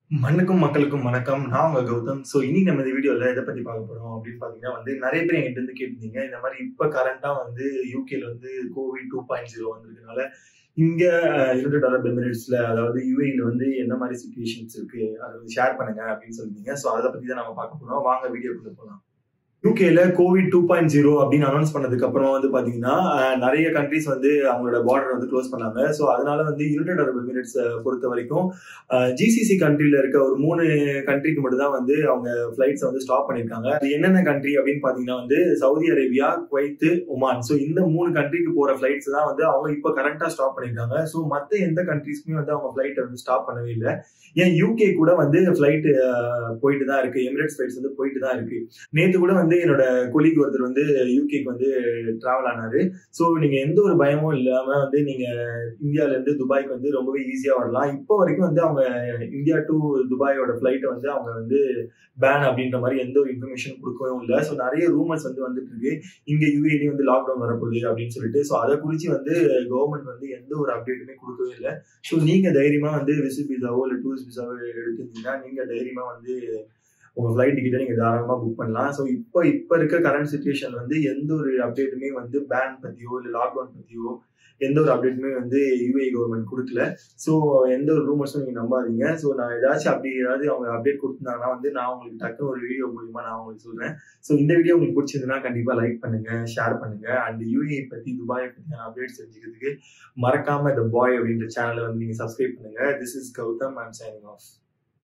மண்ணுக்கும் மக்களுக்கும் வணக்கம். நான் உங்க கௌதம். ஸோ இன்னைக்கு நம்ம இந்த வீடியோல எத பத்தி பார்க்க போறோம் அப்படின்னு பார்த்தீங்கன்னா வந்து, நெறைய பேர் என்கிட்ட இருந்து கேட்டிருந்தீங்க. இந்த மாரி இப்ப கரண்ட்டா வந்து யுகேல வந்து கோவிட் 2.0 வந்திருக்கனால, இங்க அ யுனைட்டட் அரப் எமிரேட்ஸ்ல அதாவது யுஏஇல வந்து என்ன மாரி சிச்சுவேஷன்ஸ் இருக்கு? அத வந்து ஷேர் பண்ணுங்க அப்படின்னு சொல்லியிருந்தீங்க. ஸோ அத பத்தி தான் நம்ம பார்க்க போறோம். வாங்க வீடியோக்குள்ள போலாம். யுகேல கோவிட் 2.0 அப்படின்னு அனௌன்ஸ் பண்ணதுக்கு அப்புறம் வந்து பார்த்தீங்கன்னா, அ நெறைய கண்ட்ரீஸ் வந்து அவங்களோட பார்டர் வந்து க்ளோஸ் பண்ணாங்க. ஸோ அதனால வந்து யுனைட்டட் அரப் எமிரேட்ஸ பொறுத்தவரைக்கும், அ ஜிசிசி கண்ட்ரில இருக்க ஒரு 3 கண்ட்ரிக்கு மட்டும் தான் வந்து அவங்க ஃபிளைட்ஸ வந்து ஸ்டாப் பண்ணியிருக்காங்க. அது என்னென்ன கண்ட்ரி அப்படின்னு பார்த்தீங்கன்னா வந்து, Saudi Arabia, Kuwait, Oman. So இந்த 3 கண்ட்ரிக்கு போற ஃபிளைட்ஸ் தான் வந்து அவங்க இப்ப கரண்ட்டா ஸ்டாப் பண்ணியிருக்காங்க. ஸோ மத்த எந்த கண்ட்ரீஸ்க்குமே வந்து அவங்க ஃபிளைட்ட வந்து ஸ்டாப் பண்ணவே இல்ல. ஏன் யுகே கூட வந்து ஃபிளைட் அ போயிட்டு தான் இருக்கு. எமிரேட்ஸ் ஃபிளைட்ஸ் வந்து போயிட்டு தான் இருக்கு. நேத்து கூட வந்து என்னோட கொலீக் ஒருத்தர் வந்து யுகேக்கு வந்து டிராவல் ஆனாரு. ஸோ நீங்க எந்த ஒரு பயமும் இல்லாம வந்து நீங்க இந்தியால இருந்து துபாய்க்கு வந்து ரொம்பவே ஈஸியா வரலாம். இப்போ வரைக்கும் வந்து அவங்க இந்தியா டூ துபாயோட ஃபிளைட்ட வந்து அவங்க வந்து பேன் அப்படின்ற மாரி எந்த ஒரு இன்ஃபர்மேஷனும் குடுக்கவும் இல்ல. ஸோ நெறைய ரூமர்ஸ் வந்து வந்துட்டு இருக்கு. இங்க யுஏஇலயும் வந்து லாக்டவுன் வரப்போகுது அப்படின்னு சொல்லிட்டு. ஸோ அத குறிச்சு வந்து கவர்ன்மெண்ட் வந்து எந்த ஒரு அப்டேட்டுமே குடுக்கவே இல்ல. ஸோ நீங்க தைரியமா வந்து விசிட் விசாவோ இல்ல டூரிஸ்ட் விசாவோ எடுத்திருந்தீங்கன்னா, நீங்க தைரியமா வந்து உங்க ஃபிளைட் டிக்கெட்ட நீங்க தாராளமா புக் பண்ணலாம். ஸோ இப்ப இப்ப இருக்க கரண்ட் சிச்சுவேஷன்ல வந்து எந்த ஒரு அப்டேட்டுமே வந்து பேன் பத்தியோ, இல்ல லாக்டவுன் பத்தியோ எந்த ஒரு அப்டேட்டுமே வந்து யுஏஇ கவர்ன்மெண்ட் குடுக்கல. ஸோ எந்த ஒரு ரூமர்ஸும் நீங்க நம்பாதீங்க. ஸோ நான் ஏதாச்சும் அப்படி ஏதாவது அவங்க அப்டேட் குடுத்திருந்தாங்கன்னா வந்து நான் உங்களுக்கு டக்குனு ஒரு வீடியோ மூலியமா நான் உங்களுக்கு சொல்றேன். ஸோ இந்த வீடியோ உங்களுக்கு பிடிச்சிருந்ததுன்னா கண்டிப்பா லைக் பண்ணுங்க, ஷேர் பண்ணுங்க. அண்ட் யுஏஇ பத்தி, துபாய பத்தியான அப்டேட்ஸ் தெரிஞ்சுக்கிறதுக்கு மறக்காம த பாய் அப்படின்ற சேனல வந்து நீங்க சப்ஸ்கிரைப் பண்ணுங்க. This is Gautham. I am signing of.